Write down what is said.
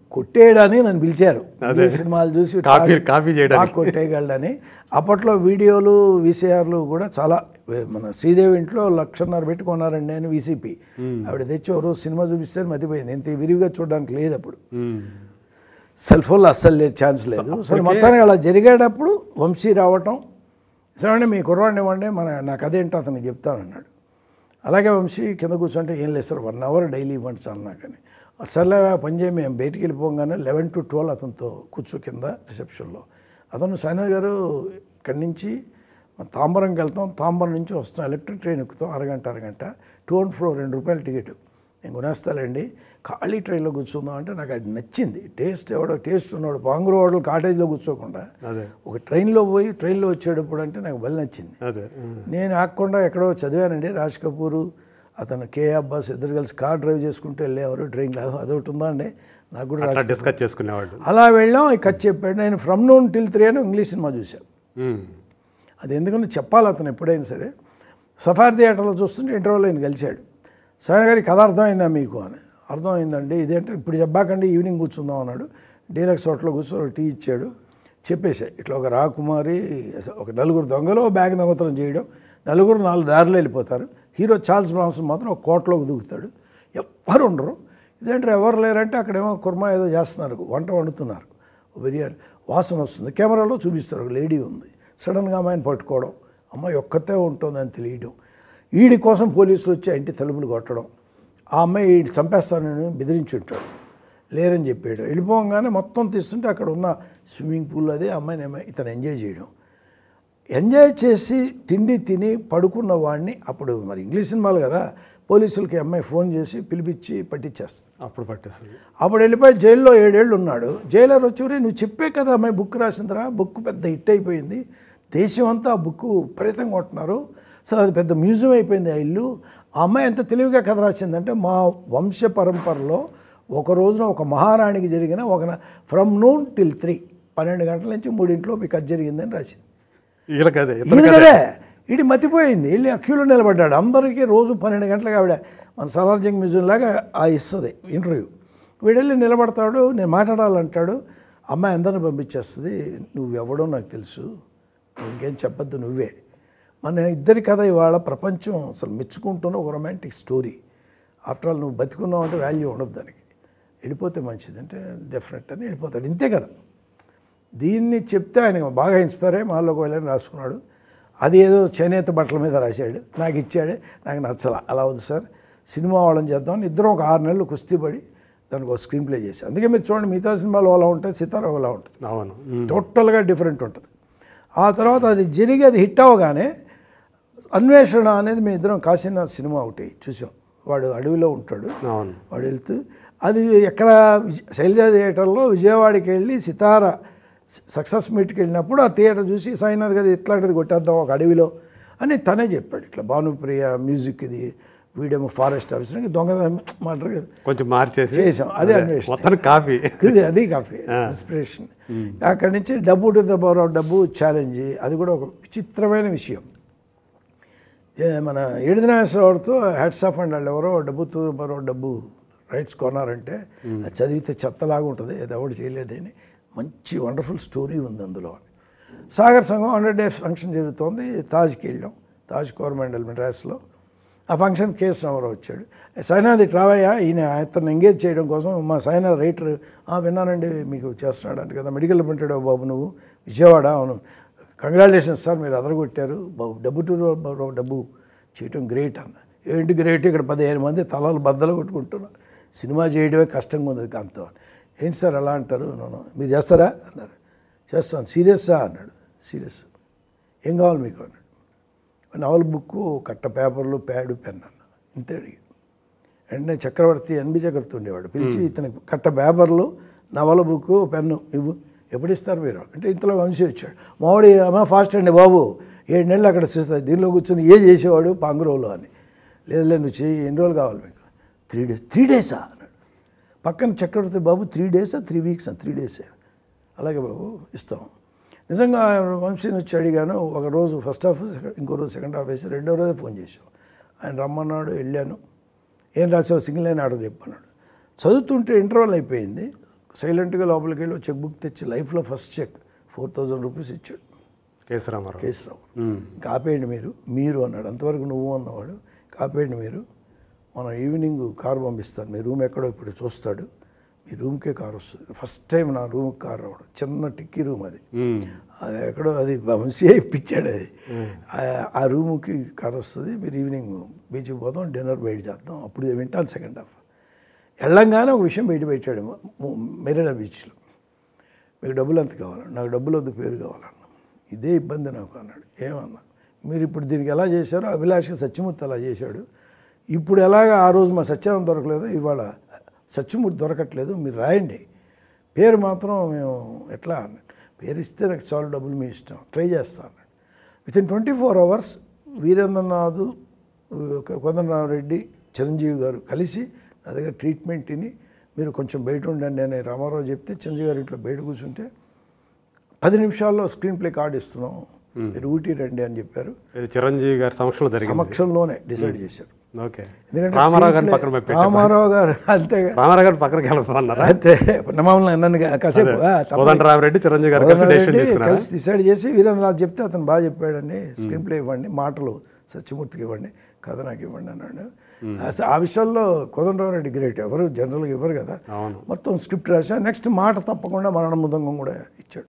కొట్టేయడానికి నన్ను పిలిచారు ఇంగ్లీష్ సినిమాలు చూసి కాపీ కాపీ చేయడానికి బాగా కొట్టేయగలడని అప్పట్లో వీడియోలు వీసీఆర్లు కూడా చాలా మన శ్రీదేవి ఇంట్లో లక్షన్నర పెట్టి కొన్నారండి నేను వీసీపీ ఆవిడ తెచ్చి ఓ రోజు సినిమా చూపిస్తే మతిపోయింది ఇంత విరివిగా చూడడానికి లేదు అప్పుడు మ్మ్. సెల్ ఫోన్లో అస్సలు లేదు ఛాన్స్ లేదు సరే మొత్తానికి అలా జరిగేటప్పుడు వంశీ రావటం సరే మీ కుర్రాడిని ఇవ్వండి మన నాకు అదేంటో అతనికి చెప్తానన్నాడు అలాగే వంశీ కింద కూర్చుంటే ఏం లేదు సార్ వన్ అవర్ డైలీ ఇవ్వండి సార్ నాకని సర్లే పని చేయి మేము బయటికి వెళ్ళిపోగానే లెవెన్ టు ట్వెల్వ్ అతనితో కూర్చో కింద రిసెప్షన్లో అతను సైనా గారు ఇక్కడి నుంచి తాంబరంకి వెళ్తాం తాంబరం నుంచి వస్తాం ఎలక్ట్రిక్ ట్రైన్ ఎక్కుతాం అరగంట అరగంట టూ అండ్ ఫ్లో రెండు రూపాయల టికెట్ నేను కొనేస్తానండి ఖాళీ ట్రైన్లో కూర్చుందాం అంటే నాకు అది నచ్చింది టేస్ట్ ఎవడో టేస్ట్ ఉన్నాడు పాంగురు హోటల్ కాటేజ్లో కూర్చోకుండా అదే ఒక ట్రైన్లో పోయి ట్రైన్లో వచ్చేటప్పుడు అంటే నాకు బలి నచ్చింది అదే మ్మ్. నేను ఆకుండా ఎక్కడో చదివానండి రాజ్ కపూర్ అతను కే అబ్బాస్ ఇద్దరు కలిసి కార్ డ్రైవ్ చేసుకుంటూ వెళ్ళేవారు డ్రైవింగ్ క్లాస్ అదొకటి ఉందా అండి నాకు కూడా రాజ్ అట్లా డిస్కస్ చేసుకునేవాడు అలా వెళ్ళాం ఈ కథ చెప్పాడు నేను ఫ్రమ్ నూన్ టిల్ త్రీ అని ఇంగ్లీష్ సినిమా చూశాను మ్మ్. అది ఎందుకంటే చెప్పాలి అతను ఎప్పుడైనా సరే సఫారీ థియేటర్లో చూస్తుంటే ఇంటర్వ్యూలో ఆయన కలిశాడు సార్ గారి కథ అర్థమైందా మీకు అని అర్థమైందండి ఇదేంటే ఇప్పుడు చెప్పాకండి ఈవినింగ్ కూర్చుందాం అన్నాడు డీలక్స్ హోటల్లో కూర్చొని ఒక టీ ఇచ్చాడు చెప్పేసా ఇట్లా ఒక రాకుమారి ఒక నలుగురు దొంగలు ఓ బ్యాగ్ దొంగతనం చేయడం నలుగురు నాలుగు దారిలో వెళ్ళిపోతారు హీరో చార్ల్స్ బ్రాన్సన్ మాత్రం ఒక కోటలోకి దూకుతాడు ఎవ్వరు ఉండరు ఇదేంటారు ఎవరు లేరంటే అక్కడేమో కుర్మా ఏదో చేస్తున్నారు వంట వండుతున్నారు ఓ బిర్యానీ వాసన వస్తుంది కెమెరాలో చూపిస్తారు ఒక లేడీ ఉంది సడన్గా అమ్మాయిని పట్టుకోవడం అమ్మాయి ఒక్కతే ఉంటుందని తెలియడం ఈడి కోసం పోలీసులు వచ్చి ఆ ఇంటి తలుపులు కొట్టడం ఆ అమ్మాయి ఈడు చంపేస్తానని బెదిరించి ఉంటాడు లేరని చెప్పాడు వెళ్ళిపోగానే మొత్తం తీస్తుంటే అక్కడ ఉన్న స్విమ్మింగ్ పూల్ అదే అమ్మాయిని ఏమో ఇతను ఎంజాయ్ చేయడం ఎంజాయ్ చేసి తిండి తిని పడుకున్న వాడిని అప్పుడు మరి ఇంగ్లీష్ సినిమాలు కదా పోలీసులకి అమ్మాయి ఫోన్ చేసి పిలిపించి పట్టించేస్తుంది అప్పుడు పట్టేస్తుంది అప్పుడు వెళ్ళిపోయి జైల్లో ఏడేళ్ళు ఉన్నాడు జైలర్ వచ్చి "ఒరేయ్, నువ్వు చెప్పే కదా అమ్మాయి బుక్ రాసిందిరా బుక్ పెద్ద హిట్ అయిపోయింది దేశం అంతా ఆ బుక్ విపరీతంగా కొట్టున్నారు అసలు అది పెద్ద మ్యూజియం అయిపోయింది ఆ ఇల్లు ఆ అమ్మాయి ఎంత తెలివిగా కథ రాసిందంటే మా వంశ పరంపరలో ఒక రోజున ఒక మహారాణికి జరిగిన ఒక ఫ్రమ్ నూన్ టిల్ త్రీ పన్నెండు గంటల నుంచి మూడింట్లో మీకు అది జరిగిందని రాసింది వీళ్ళకి అదే ఈయన కదే ఇది మతిపోయింది వెళ్ళి ఆ క్యూలో నిలబడ్డాడు అందరికీ రోజు పన్నెండు గంటలకు ఆవిడ మన సలార్జింగ్ మ్యూజియం లాగా ఆ ఇస్తుంది ఇంటర్వ్యూ వీడు వెళ్ళి నిలబడతాడు నేను మాట్లాడాలంటాడు అమ్మాయి అందరిని పంపించేస్తుంది నువ్వు ఎవడో నాకు తెలుసు నువ్వు ఇంకేం చెప్పొద్దు నువ్వే మన ఇద్దరి కథ ఇవాళ ప్రపంచం అసలు మెచ్చుకుంటున్న ఒక రొమాంటిక్ స్టోరీ ఆఫ్టర్ ఆల్ నువ్వు బతికున్నావు అంటే వాల్యూ ఉండదు దానికి వెళ్ళిపోతే మంచిది అంటే డెఫినెట్ అని వెళ్ళిపోతాడు ఇంతే కదా దీన్ని చెప్తే ఆయన బాగా ఇన్స్పైర్ అయ్యి మాలోకి వెళ్ళని రాసుకున్నాడు అది ఏదో చేనేత బట్టల మీద రాశాడు నాకు ఇచ్చాడు నాకు నచ్చల అలా వద్దు సార్ సినిమా వాళ్ళని చేద్దాం ఇద్దరం ఒక ఆరు నెలలు కుస్తీ పడి దానికి ఒక స్క్రీన్ ప్లే చేశాం అందుకే మీరు చూడండి మిగతా సినిమాలు అలా ఉంటాయి సితారా అలా ఉంటుంది అవును మ్మ్. టోటల్గా డిఫరెంట్ ఉంటుంది ఆ తర్వాత అది జరిగి అది హిట్ అవ్వగానే అన్వేషణ అనేది మేము ఇద్దరం కాశీనాథ్ సినిమా ఒకటి చూసాం వాడు అడవిలో ఉంటాడు అవును వాడు వెళ్తూ అది ఎక్కడ విజ- శైలజ థియేటర్లో విజయవాడకి వెళ్ళి సితార సక్సెస్ మీట్కి వెళ్ళినప్పుడు ఆ థియేటర్ చూసి సాయినాథ్ గారు ఇట్లాంటిది కొట్టేద్దాం ఒక అడవిలో అని తనే చెప్పాడు ఇట్లా భానుప్రియ మ్యూజిక్ ఇది వీడేమో ఫారెస్ట్ ఆఫీసర్ దొంగ మాట కొంచెం మార్చేసి చేసాం అదే అన్వేషణ మొత్తం కాఫీ ఇది అది కాఫీ ఇన్స్పిరేషన్ అక్కడి నుంచి Dabbu to the power of Dabbu challenge అది కూడా ఒక విచిత్రమైన విషయం ఏ- మన ఏడుదినాశ్వరతో హెడ్స్ ఆఫ్ అండ్ వాళ్ళు ఎవరో Dabbu to the power of Dabbu rights కొన్నారంటే అది చదివితే చెత్తలాగా ఉంటుంది అది ఎవడు చేయలేదని మంచి వండర్ఫుల్ స్టోరీ ఉంది అందులో సాగర్ సంఘం హండ్రెడ్ డేస్ ఫంక్షన్ జరుగుతోంది తాజ్కి వెళ్ళాం తాజ్ కోరమండల్ మెడ్రాస్లో ఆ ఫంక్షన్ కేసు రామారావు వచ్చాడు సైనాథ్ ట్రావయ్యా ఈయన అతను ఎంగేజ్ చేయడం కోసం మా సైనాథ్ రైటర్ "ఆ, విన్నానండి మీకు చేస్తున్నాడు అంటే కదా మెడికల్ పంటాడు బాబు నువ్వు విజయవాడ అవును కంగ్రాచులేషన్స్ సార్ మీరు అదరగొట్టారు బాబు డబ్బు టు బాబు డబ్బు చేయటం గ్రేట్ అన్న ఏంటి గ్రేట్ ఇక్కడ పదిహేను మంది తలలు బద్దలు కొట్టుకుంటున్నారు సినిమా చేయడమే కష్టంగా ఉంది దాంతో ఏంటి సార్ అలా అంటారు నన్ను మీరు చేస్తారా అన్నారు చేస్తాను సీరియస్సా అన్నాడు సీరియస్ ఏం కావాలి మీకు అన్నాడు నవల బుక్ కట్ట పేపర్లు ప్యాడ్ పెన్ అన్న ఇంతే అడిగి వెంటనే చక్రవర్తి ఎన్బి చక్రవర్తి ఉండేవాడు పిలిచి ఇతనికి కట్ట పేపర్లు నవల బుక్ పెన్ను ఇవ్వు ఎప్పుడు ఇస్తారు మీరు అంటే ఇంతలో వంశీ వచ్చాడు మావాడి అమ్మ ఫాస్ట్ అండి బాబు ఏడు నెలలు అక్కడ చూస్తుంది దీనిలో కూర్చొని ఏ చేసేవాడు పాంగురోలు అని లేదులే నువ్వు చేయి ఎన్ని రోజులు కావాలి మీకు త్రీ డేస్ త్రీ డేసా అన్నాడు పక్కన చక్రవర్తి బాబు త్రీ డేసా త్రీ వీక్సా త్రీ డేసే అలాగే బాబు ఇస్తాం నిజంగా వంశీని వచ్చి అడిగాను ఒక రోజు ఫస్ట్ హాఫ్ ఇంకో రోజు సెకండ్ హాఫ్ వేసి రెండో రోజే ఫోన్ చేసాం ఆయన రమ్మన్నాడు వెళ్ళాను ఏం రాసావు సింగిల్ అయిన ఆర్డర్ చెప్పన్నాడు చదువుతుంటే ఇంటర్వల్ అయిపోయింది సైలెంట్గా లోపలికి వెళ్ళి చెక్ బుక్ తెచ్చి లైఫ్లో first cheque four thousand rupees ఇచ్చాడు కేసు రామారావు కేసీరావు ఉమ్. ఇంకా ఆపేయండి మీరు మీరు అన్నాడు అంతవరకు నువ్వు అన్నవాడు కాపేయండి మీరు మనం ఈవినింగ్ కారు పంపిస్తాను మీ రూమ్ ఎక్కడో ఇప్పుడు చూస్తాడు మీ రూమ్కే కారు వస్తుంది ఫస్ట్ టైం నా రూమ్కి కారు రావడం చిన్న టిక్కీ రూమ్ అది ఉమ్. అది ఎక్కడో అది వంశీ ఇప్పించాడు అది ఆ- ఆ రూమ్కి కారు వస్తుంది మీరు ఈవినింగ్ బీచ్కి పోదాం డిన్నర్ బయట చేద్దాం అప్పుడు ఇది వింటాను సెకండ్ హాఫ్ వెళ్ళంగానే ఒక విషయం బయట పెట్టాడు మ- మ- మెరీనా బీచ్లో మీకు డబ్బులు ఎంత కావాలండి నాకు డబ్బులు వద్దు పేరు కావాలన్న ఇదే ఇబ్బంది నాకు అన్నాడు ఏమన్నా మీరు ఇప్పుడు దీనికి ఎలా చేశారో అభిలాష్కి సత్యమూర్తి అలా చేశాడు ఇప్పుడు ఎలాగ ఆ రోజు మా సత్యానం దొరకలేదు ఇవాళ సత్యమూర్తి దొరకట్లేదు మీరు రాయండి పేరు మాత్రం మేము ఎట్లా అన్నాడు పేరు ఇస్తే నాకు చాలా డబ్బులు మీ ఇష్టం ట్రై చేస్తాను with in twenty four hours Veerendranath Reddy Chiranjeevi garu కలిసి నా దగ్గర ట్రీట్మెంట్ ఇని మీరు కొంచెం బయట ఉండండి అని రామారావు చెప్తే చిరంజీవి గారి ఇంట్లో బయట కూర్చుంటే పది నిమిషాల్లో స్క్రీన్ ప్లే కార్డు ఇస్తున్నాం మీరు ఊటీ రండి అని చెప్పారు ఇది చిరంజీవి గారి సమక్షంలో జరిగింది సమక్షంలోనే డిసైడ్ చేశారు ఓకే ఎందుకంటే రామారావు గారిని screen పక్కన play- పెట్టి రామారావు గారు అంతేగా రామారావు గారిని పక్కనకి వెళ్ళమన్నారా అంతే మమ్మల్ని నన్ను కాసేపు ఆ, తప్పదు. కోదండరామరెడ్డి చిరంజీవి గారు కలిసి డెసిషన్ కోదండరెడ్డి తీసుకున్నారా కలిసి డిసైడ్ చేసి వీరేంద్రనాథ్ చెప్తే అతను బాగా చెప్పాడండి స్క్రీన్ ప్లే ఇవ్వండి మాటలు సత్యమూర్తికి ఇవ్వండి కథ నాకు ఇవ్వండి అన్నాడు అసలు ఆ విషయంలో కోదండరామరెడ్డి గ్రేట్ ఎవరు జనరల్గా ఇవ్వరు కదా అవును మొత్తం స్క్రిప్ట్ రాసా నెక్స్ట్ మాట తప్పకుండా మరణ మృదంగం కూడా ఇచ్చాడు